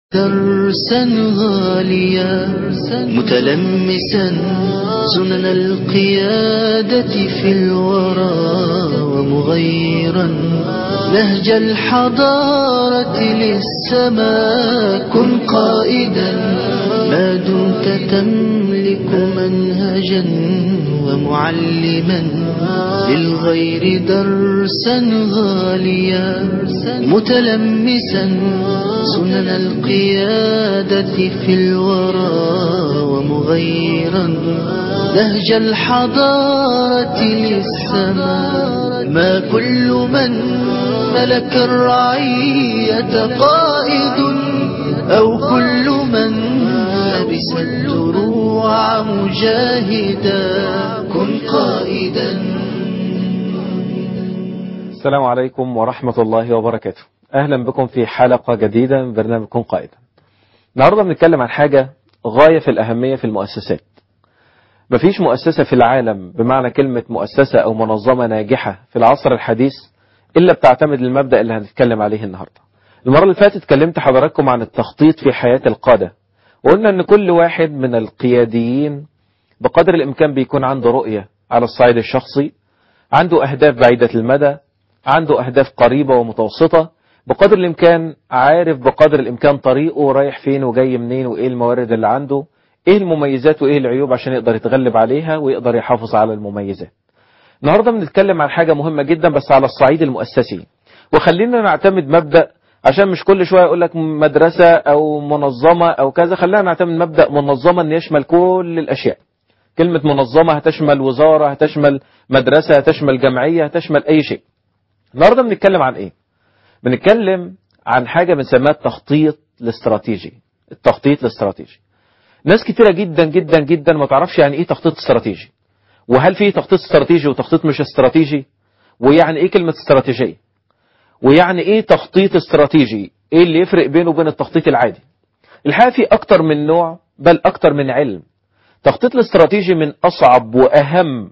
درسا غاليا متلمسا سنن القيادة في الورى ومغيرا نهج الحضارة للسماء كن قائدا ما دمت تملك منهجا ومعلما للغير درسا غاليا متلمسا سنن القيادة في الورى ومغيرا نهج الحضارة للسماء ما كل من ملك الرعية قائد أو كل من لبس الدروع مجاهدا كن قائدا السلام عليكم ورحمة الله وبركاته أهلا بكم في حلقة جديدة من برنامج كن قائدا النهاردة بنتكلم عن حاجة غاية في الأهمية في المؤسسات مفيش مؤسسة في العالم بمعنى كلمة مؤسسة أو منظمة ناجحة في العصر الحديث إلا بتعتمد المبدأ اللي هنتكلم عليه النهاردة المرة اللي فاتت كلمت حضراتكم عن التخطيط في حياة القادة وقلنا أن كل واحد من القياديين بقدر الإمكان بيكون عنده رؤية على الصعيد الشخصي عنده أهداف بعيدة المدى عنده أهداف قريبة ومتوسطة بقدر الإمكان عارف بقدر الإمكان طريقه رايح فين وجاي منين وإيه الموارد اللي عنده إيه المميزات وإيه العيوب عشان يقدر يتغلب عليها ويقدر يحافظ على المميزات النهاردة بنتكلم عن حاجة مهمة جدا بس على الصعيد المؤسسي وخلينا نعتمد مبدأ عشان مش كل شوية يقول لك مدرسة أو منظمة أو كذا خلينا نعتمد مبدأ منظمة أن يشمل كل الأشياء كلمة منظمة هتشمل وزارة هتشمل مدرسة هتشمل جمعية هتشمل أي شيء النهاردة بنتكلم عن إيه بنتكلم عن حاجة بنسميها التخطيط الاستراتيجي التخطيط الاستراتيجي ناس كتيرة جدا جدا جدا ما تعرفش يعني ايه تخطيط استراتيجي وهل في تخطيط استراتيجي وتخطيط مش استراتيجي ويعني ايه كلمة استراتيجية ويعني ايه تخطيط استراتيجي ايه اللي يفرق بينه وبين التخطيط العادي الحقيقة في اكتر من نوع بل اكتر من علم التخطيط الاستراتيجي من اصعب واهم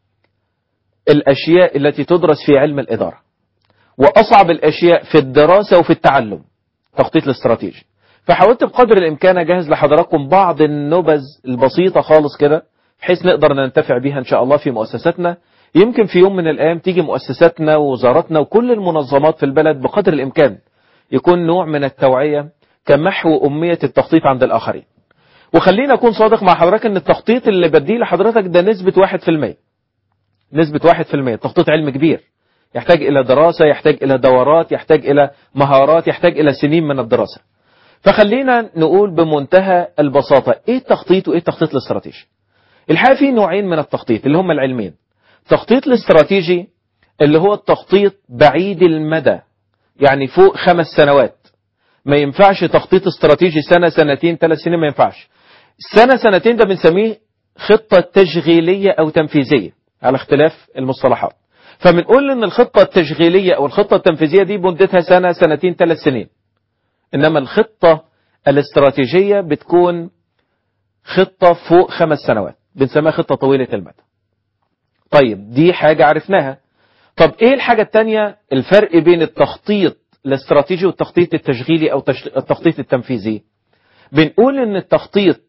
الاشياء التي تدرس في علم الادارة واصعب الاشياء في الدراسة وفي التعلم تخطيط الاستراتيجي فحاولت بقدر الامكان اجهز لحضراتكم بعض النبذ البسيطة خالص كده بحيث نقدر ننتفع بيها ان شاء الله في مؤسساتنا يمكن في يوم من الايام تيجي مؤسساتنا ووزاراتنا وكل المنظمات في البلد بقدر الامكان يكون نوع من التوعية كمحو امية التخطيط عند الاخرين وخلينا اكون صادق مع حضرتك ان التخطيط اللي بديه لحضرتك ده نسبة واحد في المية نسبة واحد في المية تخطيط علم كبير يحتاج الى دراسة يحتاج الى دورات يحتاج الى مهارات يحتاج الى سنين من الدراسة فخلينا نقول بمنتهى البساطة ايه التخطيط وايه التخطيط الاستراتيجي الحقيقة في نوعين من التخطيط اللي هم العلمين التخطيط الاستراتيجي اللي هو التخطيط بعيد المدى يعني فوق خمس سنوات ما ينفعش تخطيط استراتيجي سنة سنتين ثلاث سنين ما ينفعش سنة سنتين ده بنسميه خطة تشغيلية أو تنفيذية على اختلاف المصطلحات فبنقول ان الخطة التشغيلية أو الخطة التنفيذية دي مدتها سنة سنتين ثلاث سنين إنما الخطة الاستراتيجية بتكون خطة فوق خمس سنوات بنسميها خطة طويلة المدى طيب دي حاجة عرفناها طب ايه الحاجة التانية الفرق بين التخطيط الاستراتيجي والتخطيط التشغيلي او التخطيط التنفيذي بنقول ان التخطيط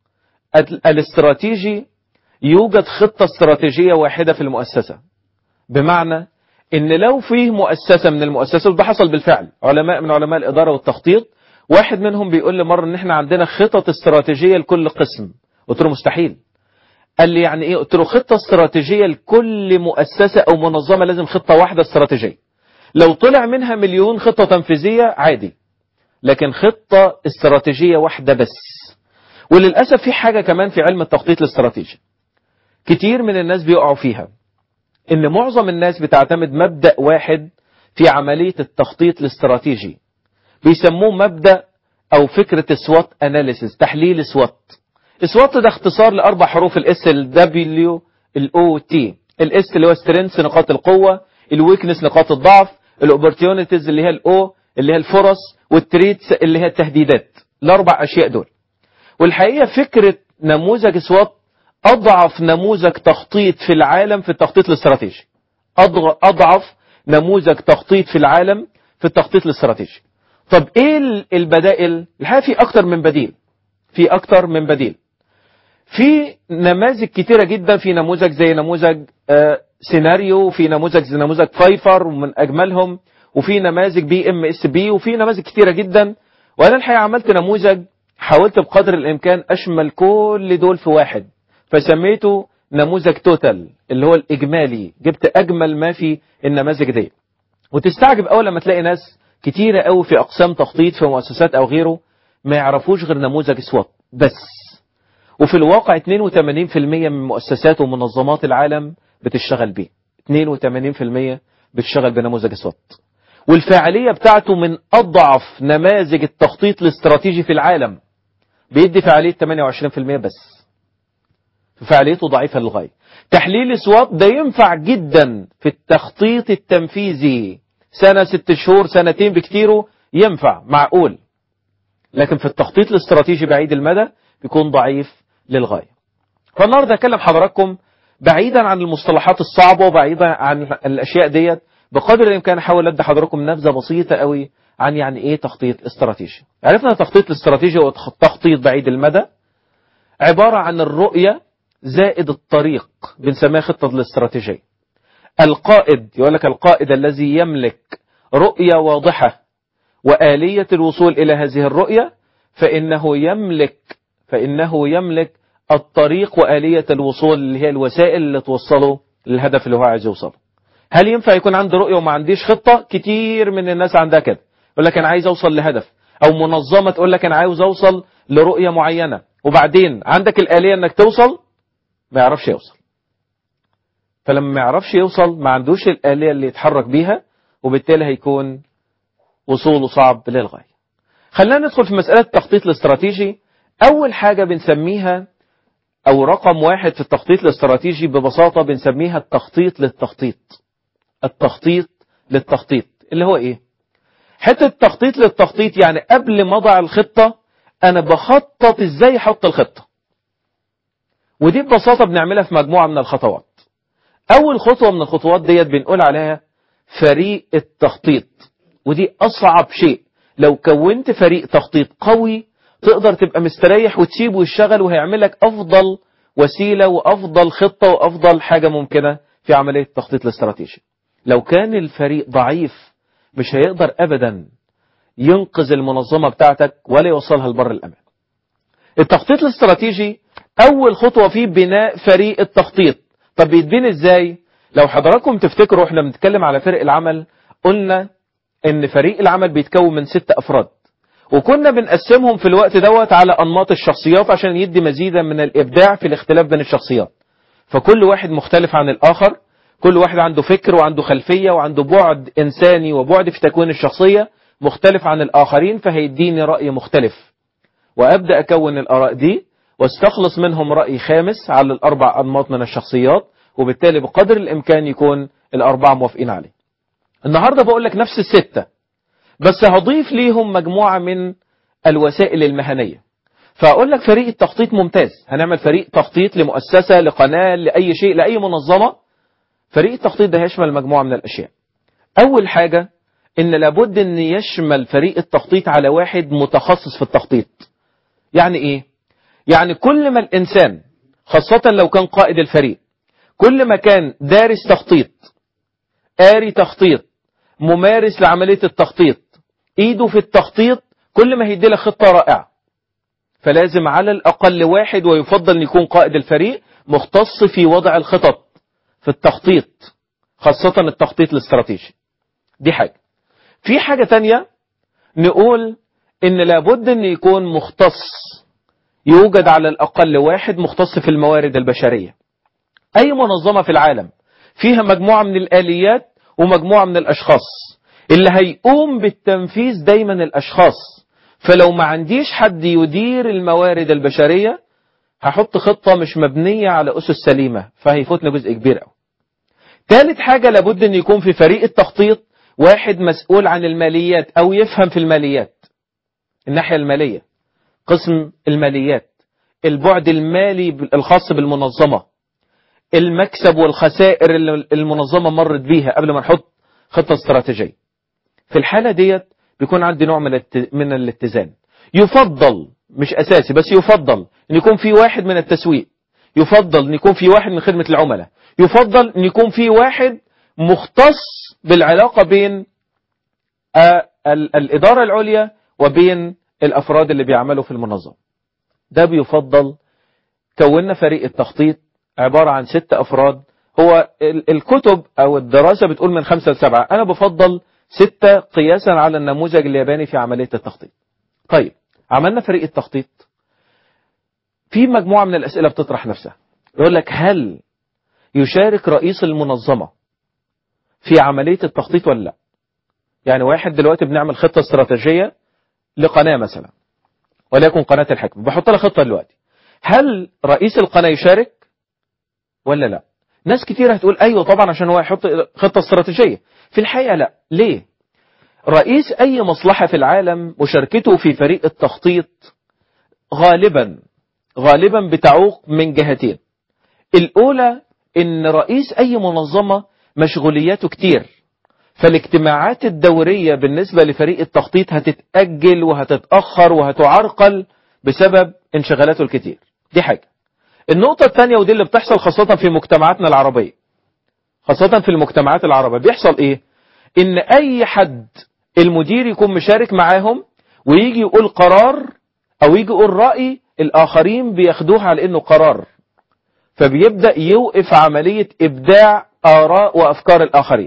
الاستراتيجي يوجد خطة استراتيجية واحدة في المؤسسة بمعنى ان لو فيه مؤسسة من المؤسسات وده حصل بالفعل علماء من علماء الادارة والتخطيط واحد منهم بيقول لي مرة ان احنا عندنا خطط استراتيجية لكل قسم قلت له مستحيل قال لي يعني ايه قلت له خطة استراتيجية لكل مؤسسة او منظمة لازم خطة واحدة استراتيجية لو طلع منها مليون خطة تنفيذية عادي لكن خطة استراتيجية واحدة بس وللأسف في حاجة كمان في علم التخطيط الاستراتيجي كتير من الناس بيقعوا فيها ان معظم الناس بتعتمد مبدأ واحد في عملية التخطيط الاستراتيجي بيسموه مبدأ او فكرة سوات اناليسيس تحليل سوات سوات ده اختصار لاربع حروف الاس الدبليو الاو تي الاس اللي هو سترينث نقاط القوة الويكنس نقاط الضعف الاوبورتيونيتيز اللي هي الاو اللي هي الفرص والتريتس اللي هي التهديدات الاربع اشياء دول والحقيقة فكرة نموذج سوات أضعف نموذج تخطيط في العالم في التخطيط الاستراتيجي أضعف نموذج تخطيط في العالم في التخطيط الاستراتيجي طب ايه ال- البدائل الحقيقه في اكتر من بديل في اكتر من بديل في نماذج كتيرة جدا في نموذج زي نموذج آه، سيناريو في نموذج زي نموذج فايفر ومن اجملهم وفي نماذج بي ام اس بي وفي نماذج كتيرة جدا وانا الحقيقة عملت نموذج حاولت بقدر الامكان اشمل كل دول في واحد فسميته نموذج توتال اللي هو الاجمالي جبت اجمل ما في النماذج دي وتستعجب اول لما تلاقي ناس كتيرة قوي في اقسام تخطيط في مؤسسات او غيره ما يعرفوش غير نموذج سوات بس وفي الواقع 82% من مؤسسات ومنظمات العالم بتشتغل بيه 82% بتشتغل بنموذج سوات والفاعلية بتاعته من أضعف نماذج التخطيط الاستراتيجي في العالم بيدي فاعلية 28% بس فعاليته ضعيفة للغاية تحليل سوات ده ينفع جدا في التخطيط التنفيذي سنة ست شهور سنتين بكتيره ينفع معقول لكن في التخطيط الاستراتيجي بعيد المدى بيكون ضعيف للغاية فالنهاردة أكلم حضراتكم بعيدا عن المصطلحات الصعبة وبعيدا عن الأشياء ديت بقدر الإمكان أحاول أدي حضراتكم نبذة بسيطة قوي عن يعني إيه تخطيط استراتيجي عرفنا التخطيط الاستراتيجي هو تخطيط بعيد المدى عبارة عن الرؤية زائد الطريق بنسميها خطة الاستراتيجية القائد يقول لك القائد الذي يملك رؤية واضحة وآلية الوصول إلى هذه الرؤية فإنه يملك فإنه يملك الطريق وآلية الوصول اللي هي الوسائل اللي توصله للهدف اللي هو عايز يوصله هل ينفع يكون عندي رؤية وما عنديش خطة كتير من الناس عندها كده يقول لك أنا عايز أوصل لهدف أو منظمة تقول لك أنا عاوز أوصل لرؤية معينة وبعدين عندك الآلية أنك توصل ما يعرفش يوصل فلما ما يعرفش يوصل ما عندوش الآلية اللي يتحرك بيها وبالتالي هيكون وصوله صعب للغاية خلينا ندخل في مسألة التخطيط الاستراتيجي أول حاجة بنسميها أو رقم واحد في التخطيط الاستراتيجي ببساطة بنسميها التخطيط للتخطيط التخطيط للتخطيط اللي هو إيه حتة التخطيط للتخطيط يعني قبل ما أضع الخطة أنا بخطط إزاي أحط الخطة ودي ببساطة بنعملها في مجموعة من الخطوات أول خطوة من الخطوات ديت بنقول عليها فريق التخطيط ودي أصعب شيء لو كونت فريق تخطيط قوي تقدر تبقى مستريح وتسيبه يشتغل وهيعملك أفضل وسيلة وأفضل خطة وأفضل حاجة ممكنة في عملية التخطيط الاستراتيجي لو كان الفريق ضعيف مش هيقدر أبدا ينقذ المنظمة بتاعتك ولا يوصلها لبر الأمان التخطيط الاستراتيجي أول خطوة فيه بناء فريق التخطيط طب بيتبني إزاي لو حضراتكم تفتكروا احنا بنتكلم على فرق العمل قلنا ان فريق العمل بيتكون من ست افراد وكنا بنقسمهم في الوقت دوت على انماط الشخصيات عشان يدي مزيدا من الابداع في الاختلاف بين الشخصيات فكل واحد مختلف عن الاخر كل واحد عنده فكر وعنده خلفية وعنده بعد انساني وبعد في تكوين الشخصية مختلف عن الاخرين فهيديني رأي مختلف وابدأ اكون الاراء دي واستخلص منهم رأي خامس على الاربع انماط من الشخصيات وبالتالي بقدر الامكان يكون الاربعة موافقين عليه النهاردة بقول لك نفس الستة بس هضيف ليهم مجموعة من الوسائل المهنية فأقول لك فريق التخطيط ممتاز هنعمل فريق تخطيط لمؤسسة لقناة لأي شيء لأي منظمة فريق التخطيط ده يشمل مجموعة من الأشياء أول حاجة إن لابد إن يشمل فريق التخطيط على واحد متخصص في التخطيط يعني إيه؟ يعني كل ما الإنسان خاصة لو كان قائد الفريق كل ما كان دارس تخطيط قاري تخطيط ممارس لعملية التخطيط ايده في التخطيط كل ما هيدي لك خطة رائعة فلازم على الأقل واحد ويفضل أن يكون قائد الفريق مختص في وضع الخطط في التخطيط خاصة التخطيط الاستراتيجي دي حاجة في حاجة تانية نقول ان لابد ان يكون مختص يوجد على الأقل واحد مختص في الموارد البشرية أي منظمة في العالم فيها مجموعة من الآليات ومجموعة من الأشخاص اللي هيقوم بالتنفيذ دايما الأشخاص فلو ما عنديش حد يدير الموارد البشرية هحط خطة مش مبنية على أسس سليمة فهيفوتنا جزء كبير قوي ثالث حاجة لابد أن يكون في فريق التخطيط واحد مسؤول عن الماليات أو يفهم في الماليات الناحية المالية قسم الماليات البعد المالي الخاص بالمنظمة المكسب والخسائر اللي المنظمة مرت بيها قبل ما نحط خطة استراتيجية في الحالة ديت بيكون عندي نوع من الت- من الاتزان يفضل مش اساسي بس يفضل ان يكون في واحد من التسويق يفضل ان يكون في واحد من خدمة العملاء يفضل ان يكون في واحد مختص بالعلاقة بين آه، ال- الإدارة العليا وبين الأفراد اللي بيعملوا في المنظمة ده بيفضل كونا فريق التخطيط عبارة عن ست أفراد هو ال- الكتب أو الدراسة بتقول من خمسة لسبعة أنا بفضل ستة قياسا على النموذج الياباني في عملية التخطيط طيب عملنا فريق التخطيط في مجموعة من الأسئلة بتطرح نفسها يقول لك هل يشارك رئيس المنظمة في عملية التخطيط ولا لا يعني واحد دلوقتي بنعمل خطة استراتيجية لقناة مثلا وليكن قناة الحكم بحط لها خطة دلوقتي هل رئيس القناة يشارك ولا لا ناس كتير هتقول ايوه طبعا عشان هو يحط خطة استراتيجية في الحقيقة لا ليه رئيس اي مصلحة في العالم مشاركته في فريق التخطيط غالبا غالبا بتعوق من جهتين الاولى ان رئيس اي منظمة مشغولياته كتير فالاجتماعات الدورية بالنسبة لفريق التخطيط هتتأجل وهتتأخر وهتعرقل بسبب انشغالاته الكتير دي حاجة النقطة الثانية ودي اللي بتحصل خاصة في مجتمعاتنا العربية خاصة في المجتمعات العربية بيحصل ايه ان اي حد المدير يكون مشارك معاهم ويجي يقول قرار او يجي يقول رأي الاخرين بياخدوها على انه قرار فبيبدأ يوقف عملية ابداع اراء وافكار الاخرين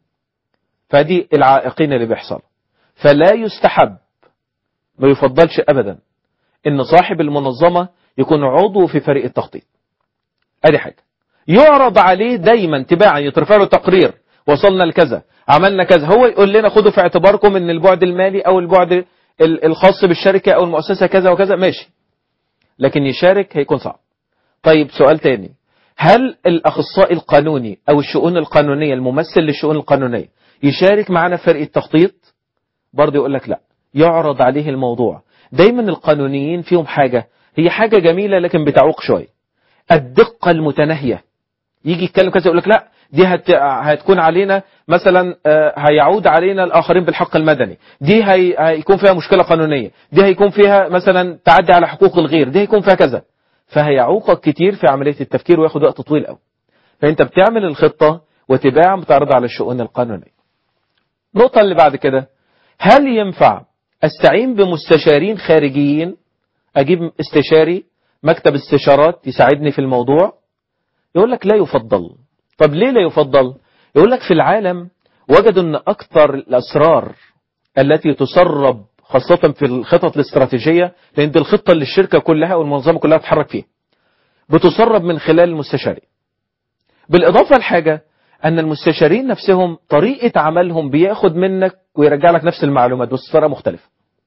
فدي العائقين اللي بيحصل فلا يستحب ما يفضلش ابدا ان صاحب المنظمة يكون عضو في فريق التخطيط ادي حاجة يعرض عليه دايما تباعا يترفع له تقرير وصلنا لكذا عملنا كذا هو يقول لنا خدوا في اعتباركم ان البعد المالي او البعد ال- الخاص بالشركة او المؤسسة كذا وكذا ماشي لكن يشارك هيكون صعب طيب سؤال تاني هل الاخصائي القانوني او الشؤون القانونية الممثل للشؤون القانونية يشارك معنا في فريق التخطيط برضه يقول لك لا يعرض عليه الموضوع دايما القانونيين فيهم حاجة هي حاجة جميلة لكن بتعوق شوية الدقة المتناهية يجي يتكلم كذا يقول لك لا دي هت... هتكون علينا مثلا آه، هيعود علينا الآخرين بالحق المدني دي هي... هيكون فيها مشكلة قانونية دي هيكون فيها مثلا تعدي على حقوق الغير دي هيكون فيها كذا فهيعوقك كتير في عملية التفكير وياخد وقت طويل قوي فانت بتعمل الخطة وتباع بتعرضها على الشؤون القانونية النقطة اللي بعد كده هل ينفع استعين بمستشارين خارجيين اجيب استشاري مكتب استشارات يساعدني في الموضوع يقول لك لا يفضل طب ليه لا يفضل يقول لك في العالم وجدوا ان اكثر الاسرار التي تسرب خاصة في الخطط الاستراتيجية لان دي الخطة اللي الشركة كلها والمنظمة كلها تتحرك فيها بتسرب من خلال المستشارين بالاضافة لحاجة ان المستشارين نفسهم طريقة عملهم بياخد منك ويرجع لك نفس المعلومات بس بطريقة مختلفة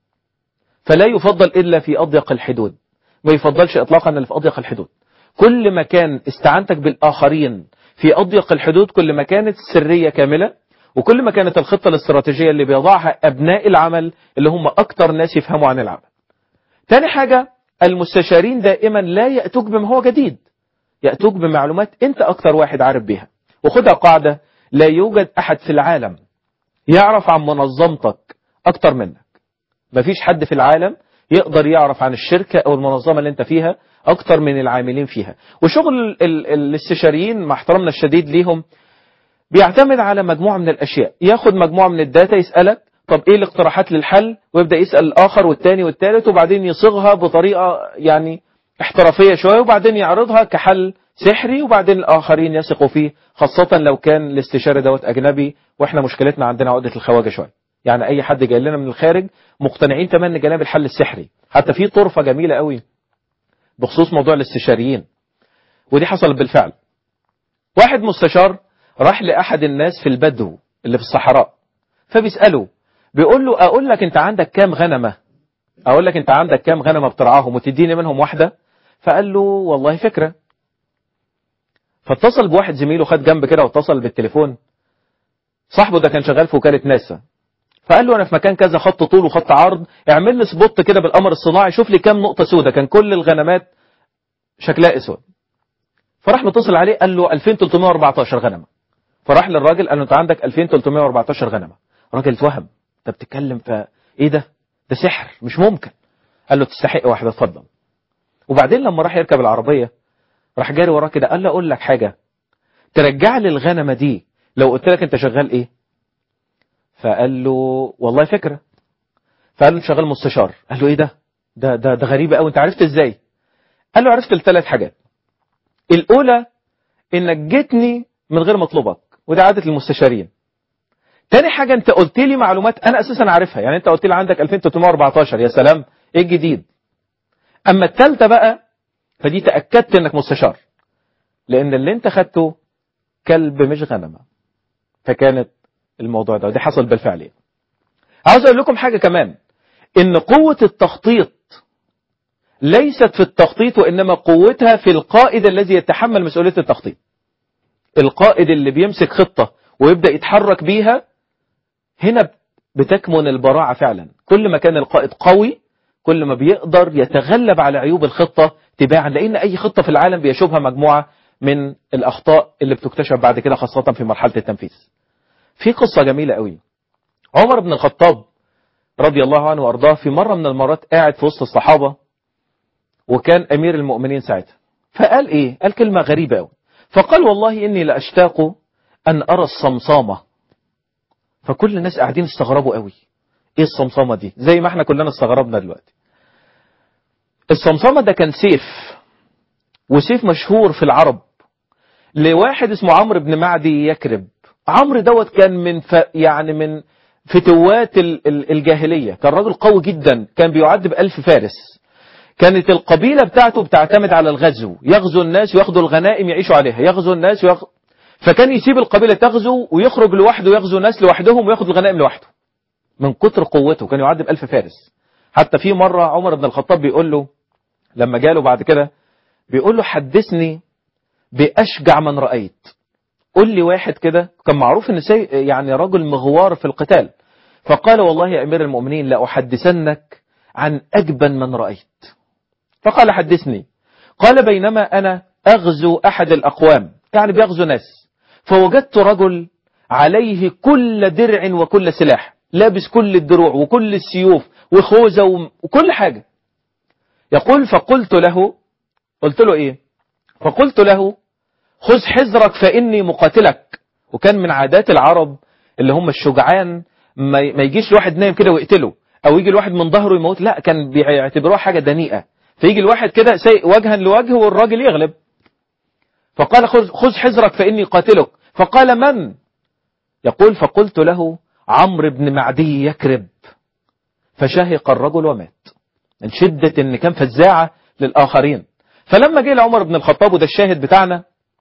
فلا يفضل الا في اضيق الحدود ما يفضلش اطلاقا الا في اضيق الحدود كل ما كان استعانتك بالاخرين في اضيق الحدود كل ما كانت السرية كاملة وكل ما كانت الخطة الاستراتيجية اللي بيضعها ابناء العمل اللي هم اكتر ناس يفهموا عن العمل تاني حاجة المستشارين دائما لا يأتوك بما هو جديد يأتوك بمعلومات انت اكتر واحد عارف بيها وخدها قاعدة لا يوجد احد في العالم يعرف عن منظمتك اكتر منك مفيش حد في العالم يقدر يعرف عن الشركة او المنظمة اللي انت فيها اكتر من العاملين فيها وشغل ال- ال- الاستشاريين مع احترامنا الشديد ليهم بيعتمد على مجموعة من الاشياء ياخد مجموعة من الداتا يسألك طب ايه الاقتراحات للحل ويبدأ يسأل الاخر والتاني والتالت وبعدين يصيغها بطريقة يعني احترافية شوية وبعدين يعرضها كحل سحري وبعدين الاخرين يثقوا فيه خاصة لو كان الاستشاري دوت اجنبي واحنا مشكلتنا عندنا عقدة الخواجة شوية يعني اي حد جاي لنا من الخارج مقتنعين تماما ان جاي لنا بالحل السحري حتى في طرفة جميلة قوي بخصوص موضوع الاستشاريين ودي حصلت بالفعل واحد مستشار راح لأحد الناس في البدو اللي في الصحراء فبيسأله بيقول له أقول لك أنت عندك كام غنمة أقول لك أنت عندك كام غنمة بترعاهم وتديني منهم واحدة فقال له والله فكرة فاتصل بواحد زميله خد جنب كده واتصل بالتليفون صاحبه ده كان شغال في وكالة ناسا فقال له انا في مكان كذا خط طول وخط عرض اعمل لي سبوت كده بالقمر الصناعي شوف لي كام نقطة سودة كان كل الغنمات شكلها اسود فراح متصل عليه قال له 2314 غنمة فراح للراجل قال له انت عندك 2314 غنمة الراجل اتوهم انت بتتكلم في ايه ده ده سحر مش ممكن قال له تستحق واحده اتفضل وبعدين لما راح يركب العربيه راح جاري وراه كده قال له اقول لك حاجه ترجع لي الغنمه دي لو قلت لك انت شغال ايه فقال له والله فكره فقال له شغال مستشار قال له ايه ده ده ده, ده غريب قوي انت عرفت ازاي قال له عرفت الثلاث حاجات الاولى انك جيتني من غير مطلبك وده عاده المستشارين تاني حاجة انت قلت لي معلومات انا اساسا عارفها يعني انت قلت لي عندك 2314 يا سلام ايه الجديد اما التالتة بقى فدي تأكدت انك مستشار لان اللي انت خدته كلب مش غنمة فكانت الموضوع ده ودي حصل بالفعل يعني. عاوز اقول لكم حاجة كمان ان قوة التخطيط ليست في التخطيط وانما قوتها في القائد الذي يتحمل مسؤولية التخطيط القائد اللي بيمسك خطة ويبدأ يتحرك بيها هنا بتكمن البراعة فعلا كل ما كان القائد قوي كل ما بيقدر يتغلب على عيوب الخطة تباعا لأن أي خطة في العالم بيشوفها مجموعة من الأخطاء اللي بتكتشف بعد كده خاصة في مرحلة التنفيذ في قصة جميلة قوي عمر بن الخطاب رضي الله عنه وأرضاه في مرة من المرات قاعد في وسط الصحابة وكان أمير المؤمنين ساعتها فقال إيه قال كلمة غريبة قوي فقال والله إني لأشتاق أن أرى الصمصامة فكل الناس قاعدين استغربوا قوي ايه الصمصامة دي زي ما احنا كلنا استغربنا دلوقتي الصمصامة ده كان سيف وسيف مشهور في العرب لواحد اسمه عمرو بن معدي يكرب عمرو دوت كان من ف... يعني من فتوات ال... ال... الجاهلية كان راجل قوي جدا كان بيعد بألف فارس كانت القبيلة بتاعته بتعتمد على الغزو يغزو الناس وياخدوا الغنائم يعيشوا عليها يغزو الناس ويغ... فكان يسيب القبيلة تغزو ويخرج لوحده يغزو ناس لوحدهم وياخد الغنائم لوحده من كتر قوته كان يعد بألف فارس حتى في مرة عمر بن الخطاب بيقول له لما جاله بعد كده بيقول له حدثني بأشجع من رأيت قل لي واحد كده كان معروف ان سي يعني رجل مغوار في القتال فقال والله يا أمير المؤمنين لأحدثنك عن أجبن من رأيت فقال حدثني قال بينما أنا أغزو أحد الأقوام يعني بيغزو ناس فوجدت رجل عليه كل درع وكل سلاح لابس كل الدروع وكل السيوف وخوذة وكل حاجة يقول فقلت له قلت له ايه فقلت له خذ حذرك فإني مقاتلك وكان من عادات العرب اللي هم الشجعان ما يجيش الواحد نايم كده ويقتله او يجي الواحد من ظهره يموت لا كان بيعتبروها حاجة دنيئة فيجي الواحد كده وجها لوجه والراجل يغلب فقال خذ, خذ حذرك فإني قاتلك فقال من يقول فقلت له عمرو بن معدي يكرب فشهق الرجل ومات من شدة ان كان فزاعة للآخرين فلما جه لعمر بن الخطاب وده الشاهد بتاعنا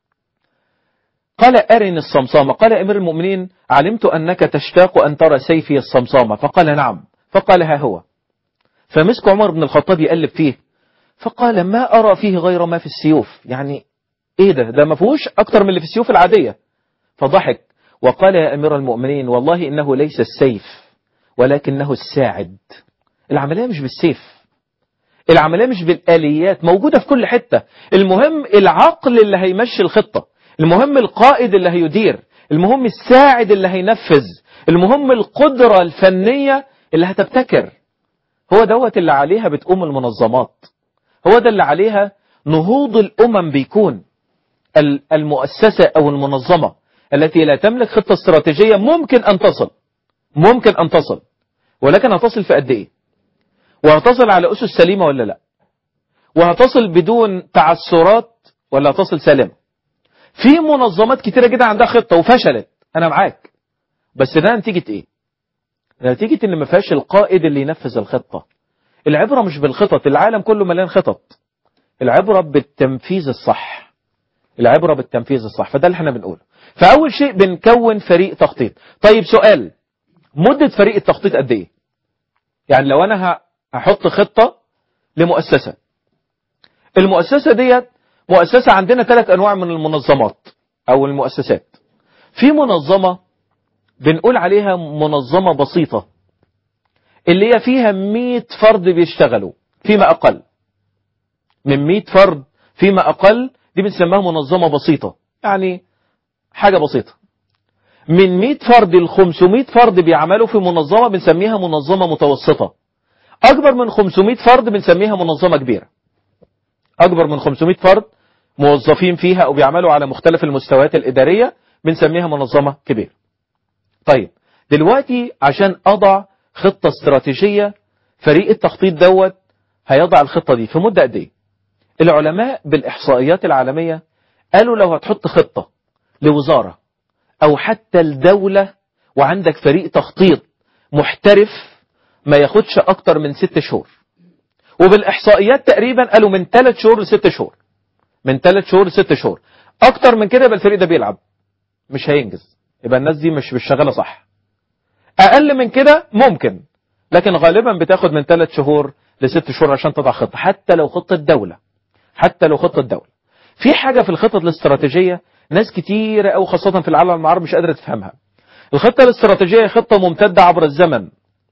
قال أرني الصمصامة قال أمير المؤمنين علمت أنك تشتاق أن ترى سيفي الصمصامة فقال نعم فقال ها هو فمسك عمر بن الخطاب يقلب فيه فقال ما أرى فيه غير ما في السيوف يعني ايه ده ده ما فيهوش اكتر من اللي في السيوف العادية فضحك وقال يا امير المؤمنين والله انه ليس السيف ولكنه الساعد العملية مش بالسيف العملية مش بالآليات موجودة في كل حتة المهم العقل اللي هيمشي الخطة المهم القائد اللي هيدير المهم الساعد اللي هينفذ المهم القدرة الفنية اللي هتبتكر هو دوت اللي عليها بتقوم المنظمات هو ده اللي عليها نهوض الأمم بيكون المؤسسة أو المنظمة التي لا تملك خطة استراتيجية ممكن أن تصل ممكن أن تصل ولكن هتصل في قد إيه وهتصل على أسس سليمة ولا لا وهتصل بدون تعثرات ولا هتصل سالمة في منظمات كتيرة جدا عندها خطة وفشلت أنا معاك بس ده نتيجة إيه نتيجة إن ما فيهاش القائد اللي ينفذ الخطة العبرة مش بالخطط العالم كله مليان خطط العبرة بالتنفيذ الصح العبرة بالتنفيذ الصح فده اللي احنا بنقوله فأول شيء بنكون فريق تخطيط طيب سؤال مدة فريق التخطيط قد ايه يعني لو انا هحط خطة لمؤسسة المؤسسة ديت مؤسسة عندنا ثلاث انواع من المنظمات او المؤسسات في منظمة بنقول عليها منظمة بسيطة اللي هي فيها 100 فرد بيشتغلوا فيما اقل من 100 فرد فيما اقل دي بنسميها منظمة بسيطة يعني حاجة بسيطة من 100 فرد ل 500 فرد بيعملوا في منظمة بنسميها منظمة متوسطة أكبر من 500 فرد بنسميها منظمة كبيرة أكبر من 500 فرد موظفين فيها أو بيعملوا على مختلف المستويات الإدارية بنسميها منظمة كبيرة طيب دلوقتي عشان أضع خطة استراتيجية فريق التخطيط دوت هيضع الخطة دي في مدة قد إيه العلماء بالإحصائيات العالمية قالوا لو هتحط خطة لوزارة أو حتى الدولة وعندك فريق تخطيط محترف ما ياخدش أكتر من ست شهور وبالإحصائيات تقريبا قالوا من ثلاث شهور لست شهور من ثلاث شهور لست شهور أكتر من كده يبقى الفريق ده بيلعب مش هينجز يبقى الناس دي مش مش شغالة صح أقل من كده ممكن لكن غالبا بتاخد من ثلاث شهور لست شهور عشان تضع خطة حتى لو خطة دولة حتى لو خطة دولة في حاجة في الخطط الاستراتيجية ناس كتيرة أو خاصة في العالم العربي مش قادرة تفهمها الخطة الاستراتيجية خطة ممتدة عبر الزمن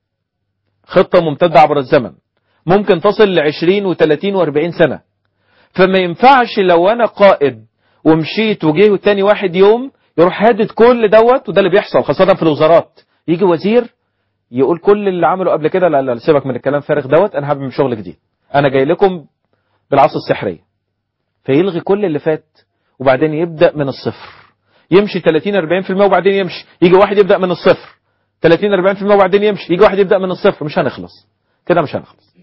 خطة ممتدة عبر الزمن ممكن تصل ل 20 و30 و40 سنة فما ينفعش لو أنا قائد ومشيت وجه تاني واحد يوم يروح هادد كل دوت وده اللي بيحصل خاصة في الوزارات يجي وزير يقول كل اللي عمله قبل كده لا لا سيبك من الكلام فارغ دوت انا هعمل شغل جديد انا جاي لكم بالعصا السحريه فيلغي كل اللي فات وبعدين يبدا من الصفر يمشي 30 40% وبعدين يمشي يجي واحد يبدا من الصفر 30 40% وبعدين يمشي يجي واحد يبدا من الصفر مش هنخلص كده مش هنخلص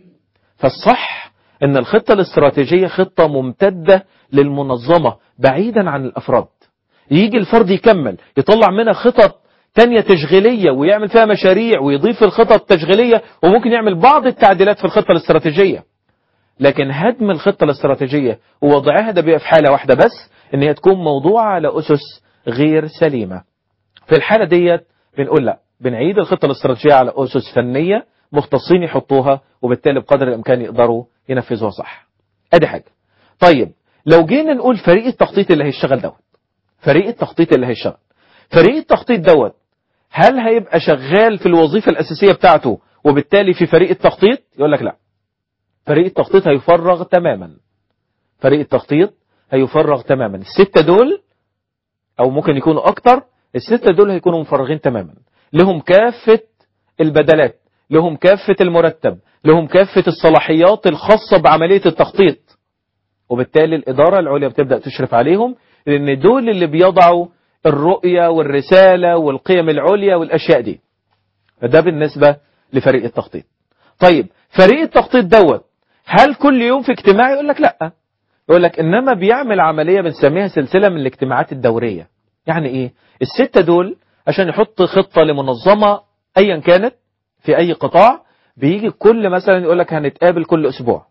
فالصح ان الخطه الاستراتيجيه خطه ممتده للمنظمه بعيدا عن الافراد يجي الفرد يكمل يطلع منها خطط تانية تشغيلية ويعمل فيها مشاريع ويضيف الخطط التشغيلية وممكن يعمل بعض التعديلات في الخطة الاستراتيجية لكن هدم الخطة الاستراتيجية ووضعها ده بيبقى في حالة واحدة بس ان هي تكون موضوعة على أسس غير سليمة في الحالة ديت بنقول لا بنعيد الخطة الاستراتيجية على أسس فنية مختصين يحطوها وبالتالي بقدر الإمكان يقدروا ينفذوها صح ادي حاجة طيب لو جينا نقول فريق التخطيط اللي هيشتغل دوت فريق التخطيط اللي هيشتغل فريق التخطيط دوت هل هيبقى شغال في الوظيفة الأساسية بتاعته وبالتالي في فريق التخطيط يقول لك لا فريق التخطيط هيفرغ تماما فريق التخطيط هيفرغ تماما الستة دول أو ممكن يكونوا أكتر الستة دول هيكونوا مفرغين تماما لهم كافة البدلات لهم كافة المرتب لهم كافة الصلاحيات الخاصة بعملية التخطيط وبالتالي الإدارة العليا بتبدأ تشرف عليهم لأن دول اللي بيضعوا الرؤية والرسالة والقيم العليا والأشياء دي فده بالنسبة لفريق التخطيط طيب فريق التخطيط دوت هل كل يوم في اجتماع يقول لك لا يقول لك إنما بيعمل عملية بنسميها سلسلة من الاجتماعات الدورية يعني إيه الستة دول عشان يحط خطة لمنظمة أيا كانت في أي قطاع بيجي كل مثلا يقول لك هنتقابل كل أسبوع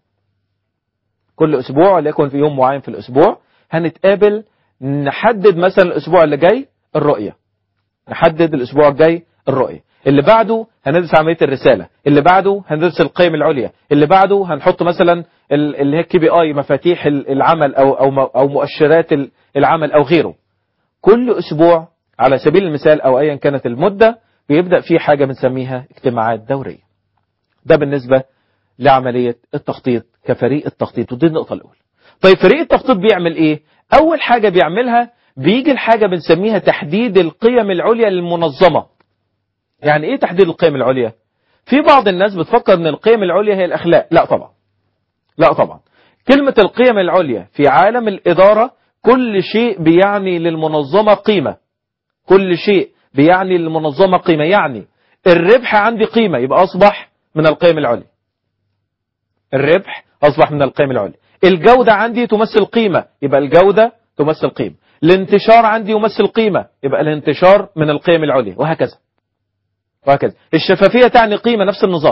كل أسبوع وليكن في يوم معين في الأسبوع هنتقابل نحدد مثلا الاسبوع اللي جاي الرؤيه نحدد الاسبوع الجاي الرؤيه اللي بعده هندرس عمليه الرساله اللي بعده هندرس القيم العليا اللي بعده هنحط مثلا اللي هي الكي بي اي مفاتيح العمل او او او مؤشرات العمل او غيره كل اسبوع على سبيل المثال او ايا كانت المده بيبدا في حاجه بنسميها اجتماعات دوريه ده بالنسبه لعمليه التخطيط كفريق التخطيط ودي النقطه الاولى طيب فريق التخطيط بيعمل ايه أول حاجة بيعملها بيجي الحاجة بنسميها تحديد القيم العليا للمنظمة يعني إيه تحديد القيم العليا في بعض الناس بتفكر أن القيم العليا هي الأخلاق لا طبعا لا طبعا كلمة القيم العليا في عالم الإدارة كل شيء بيعني للمنظمة قيمة كل شيء بيعني للمنظمة قيمة يعني الربح عندي قيمة يبقى أصبح من القيم العليا الربح أصبح من القيم العليا الجودة عندي تمثل قيمة يبقى الجودة تمثل قيمة الانتشار عندي يمثل قيمة يبقى الانتشار من القيم العليا وهكذا وهكذا الشفافية تعني قيمة نفس النظام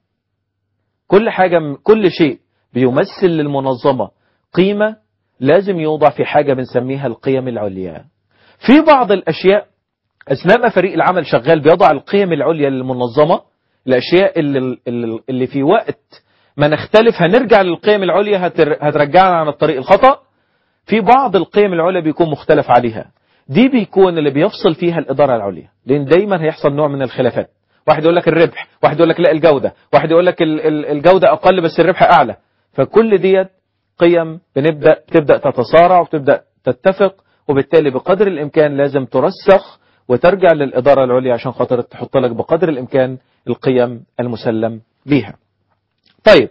كل حاجة كل شيء بيمثل للمنظمة قيمة لازم يوضع في حاجة بنسميها القيم العليا في بعض الأشياء أثناء ما فريق العمل شغال بيضع القيم العليا للمنظمة الأشياء اللي, اللي في وقت ما نختلف هنرجع للقيم العليا هترجعنا عن الطريق الخطأ في بعض القيم العليا بيكون مختلف عليها دي بيكون اللي بيفصل فيها الإدارة العليا لأن دايما هيحصل نوع من الخلافات واحد يقول لك الربح واحد يقول لك لا الجودة واحد يقول لك الجودة أقل بس الربح أعلى فكل ديت قيم بنبدأ تبدأ تتصارع وتبدأ تتفق وبالتالي بقدر الإمكان لازم ترسخ وترجع للإدارة العليا عشان خاطر تحط لك بقدر الإمكان القيم المسلم بيها طيب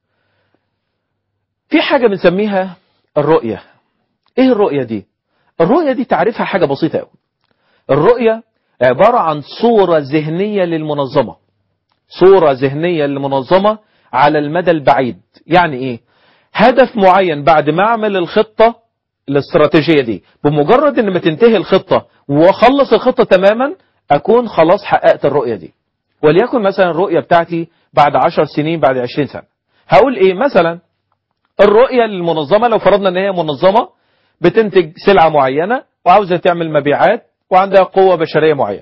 في حاجة بنسميها الرؤية ايه الرؤية دي الرؤية دي تعرفها حاجة بسيطة قوي الرؤية عبارة عن صورة ذهنية للمنظمة صورة ذهنية للمنظمة على المدى البعيد يعني ايه هدف معين بعد ما اعمل الخطة الاستراتيجية دي بمجرد ان ما تنتهي الخطة واخلص الخطة تماما اكون خلاص حققت الرؤية دي وليكن مثلا الرؤية بتاعتي بعد عشر سنين بعد عشرين سنة هقول ايه مثلا الرؤية للمنظمة لو فرضنا ان هي منظمة بتنتج سلعة معينة وعاوزة تعمل مبيعات وعندها قوة بشرية معينة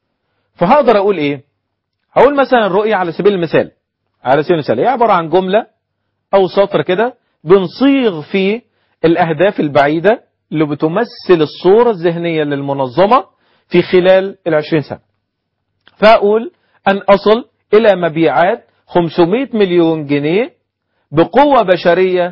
فهقدر اقول ايه هقول مثلا الرؤية على سبيل المثال على سبيل المثال هي عبارة عن جملة او سطر كده بنصيغ فيه الاهداف البعيدة اللي بتمثل الصورة الذهنية للمنظمة في خلال العشرين سنة فأقول أن أصل إلى مبيعات 500 مليون جنيه بقوة بشرية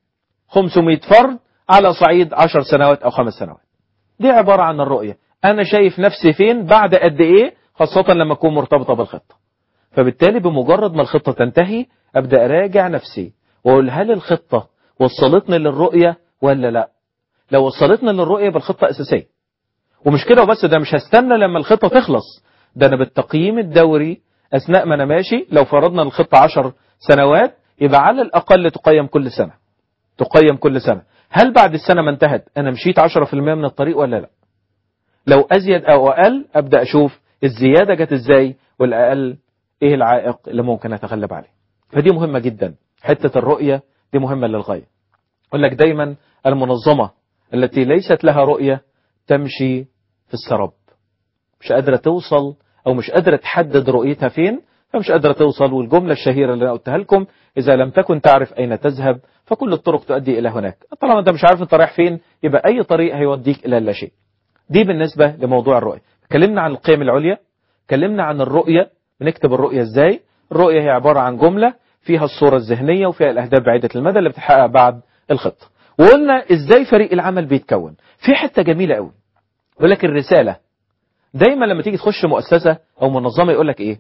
500 فرد على صعيد 10 سنوات أو 5 سنوات دي عبارة عن الرؤية أنا شايف نفسي فين بعد قد إيه خاصة لما أكون مرتبطة بالخطة فبالتالي بمجرد ما الخطة تنتهي أبدأ أراجع نفسي وأقول هل الخطة وصلتني للرؤية ولا لا لو وصلتنا للرؤية بالخطة أساسية ومش كده وبس ده مش هستنى لما الخطة تخلص ده أنا بالتقييم الدوري أثناء ما أنا ماشي لو فرضنا الخطة عشر سنوات يبقى على الأقل تقيم كل سنة تقيم كل سنة هل بعد السنة ما انتهت أنا مشيت 10% من الطريق ولا لا لو أزيد أو أقل أبدأ أشوف الزيادة جت إزاي والأقل إيه العائق اللي ممكن أتغلب عليه فدي مهمة جدا حتة الرؤية دي مهمة للغاية أقول لك دايما المنظمة التي ليست لها رؤية تمشي في السراب مش قادرة توصل أو مش قادرة تحدد رؤيتها فين فمش قادرة توصل والجملة الشهيرة اللي أنا قلتها لكم إذا لم تكن تعرف أين تذهب فكل الطرق تؤدي إلى هناك طالما أنت مش عارف أنت رايح فين يبقى أي طريق هيوديك إلى لا شيء دي بالنسبة لموضوع الرؤية اتكلمنا عن القيم العليا اتكلمنا عن الرؤية بنكتب الرؤية إزاي الرؤية هي عبارة عن جملة فيها الصورة الذهنية وفيها الأهداف بعيدة المدى اللي بتحقق بعد الخطة وقلنا إزاي فريق العمل بيتكون في حتة جميلة قوي يقول لك الرسالة دايما لما تيجي تخش مؤسسة أو منظمة يقول لك إيه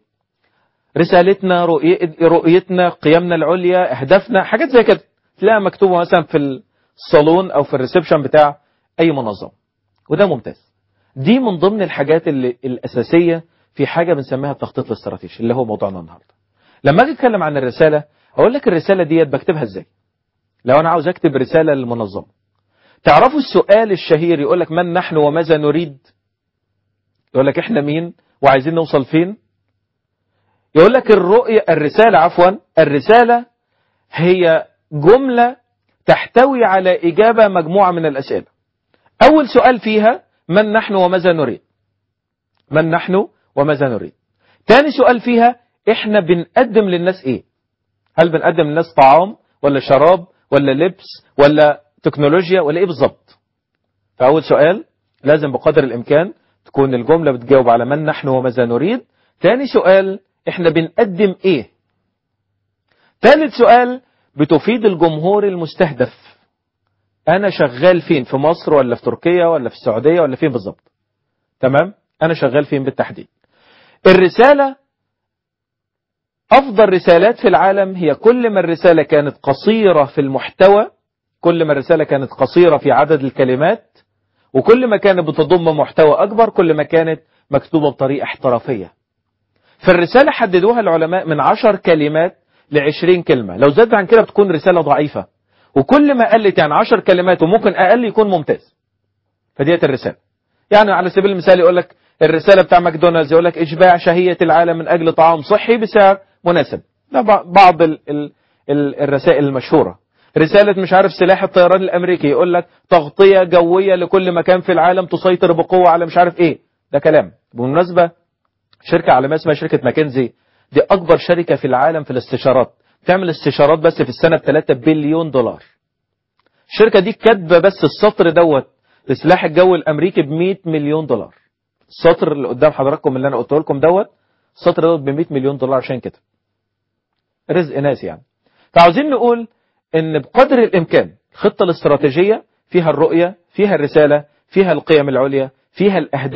رسالتنا رؤيتنا قيمنا العليا أهدافنا حاجات زي كده تلاقيها مكتوبة مثلا في الصالون أو في الريسبشن بتاع أي منظمة وده ممتاز دي من ضمن الحاجات اللي الأساسية في حاجة بنسميها التخطيط الاستراتيجي اللي هو موضوعنا النهاردة لما أجي أتكلم عن الرسالة أقول لك الرسالة ديت بكتبها إزاي لو أنا عاوز أكتب رسالة للمنظمة تعرفوا السؤال الشهير يقول لك من نحن وماذا نريد يقول لك إحنا مين وعايزين نوصل فين يقول لك الرؤية الرسالة عفوا الرسالة هي جملة تحتوي على إجابة مجموعة من الأسئلة أول سؤال فيها من نحن وماذا نريد من نحن وماذا نريد تاني سؤال فيها إحنا بنقدم للناس إيه هل بنقدم للناس طعام ولا شراب ولا لبس ولا تكنولوجيا ولا إيه بالظبط فأول سؤال لازم بقدر الإمكان تكون الجملة بتجاوب على من نحن وماذا نريد تاني سؤال إحنا بنقدم إيه ثالث سؤال بتفيد الجمهور المستهدف أنا شغال فين في مصر ولا في تركيا ولا في السعودية ولا فين بالظبط تمام أنا شغال فين بالتحديد الرسالة أفضل رسالات في العالم هي كل ما الرسالة كانت قصيرة في المحتوى كل ما الرسالة كانت قصيرة في عدد الكلمات وكل ما كانت بتضم محتوى أكبر كل ما كانت مكتوبة بطريقة احترافية فالرسالة حددوها العلماء من عشر كلمات لعشرين كلمة لو زاد عن كده بتكون رسالة ضعيفة وكل ما قلت يعني عشر كلمات وممكن أقل يكون ممتاز فديت الرسالة يعني على سبيل المثال يقول لك الرسالة بتاع ماكدونالدز يقول لك إشباع شهية العالم من أجل طعام صحي بسعر مناسب ده بعض ال ال ال الرسائل المشهورة رسالة مش عارف سلاح الطيران الأمريكي يقول لك تغطية جوية لكل مكان في العالم تسيطر بقوة على مش عارف إيه ده كلام بالمناسبة شركة عالمية اسمها شركة ماكنزي دي أكبر شركة في العالم في الاستشارات تعمل استشارات بس في السنة ب 3 بليون دولار الشركة دي كاتبة بس السطر دوت لسلاح الجو الأمريكي ب 100 مليون دولار السطر اللي قدام حضراتكم اللي أنا قلته لكم دوت السطر دوت ب 100 مليون دولار عشان كده رزق ناس يعني فعاوزين نقول ان بقدر الامكان الخطة الاستراتيجية فيها الرؤية فيها الرسالة فيها القيم العليا فيها الاهداف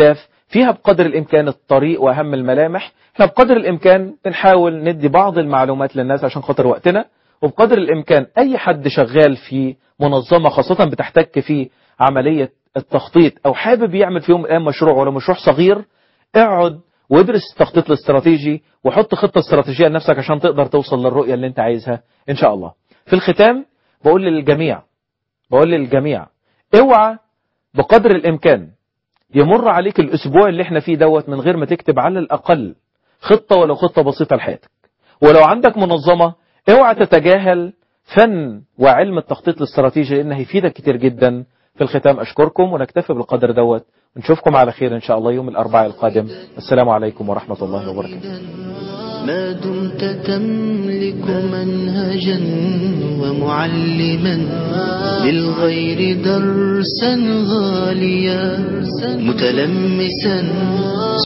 فيها بقدر الإمكان الطريق وأهم الملامح احنا بقدر الإمكان بنحاول ندي بعض المعلومات للناس عشان خاطر وقتنا وبقدر الإمكان أي حد شغال في منظمة خاصة بتحتك في عملية التخطيط أو حابب يعمل في يوم من الأيام مشروع ولا مشروع صغير اقعد وادرس التخطيط الاستراتيجي وحط خطة استراتيجية لنفسك عشان تقدر توصل للرؤية اللي انت عايزها إن شاء الله في الختام بقول للجميع بقول للجميع اوعى بقدر الإمكان يمر عليك الأسبوع اللي احنا فيه دوت من غير ما تكتب على الأقل خطة ولو خطة بسيطة لحياتك ولو عندك منظمة اوعى تتجاهل فن وعلم التخطيط الاستراتيجي لأنه هيفيدك كتير جدا في الختام أشكركم ونكتفي بالقدر دوت ونشوفكم على خير إن شاء الله يوم الأربعاء القادم السلام عليكم ورحمة الله وبركاته ما دمت تملك منهجا ومعلما للغير درسا غاليا متلمسا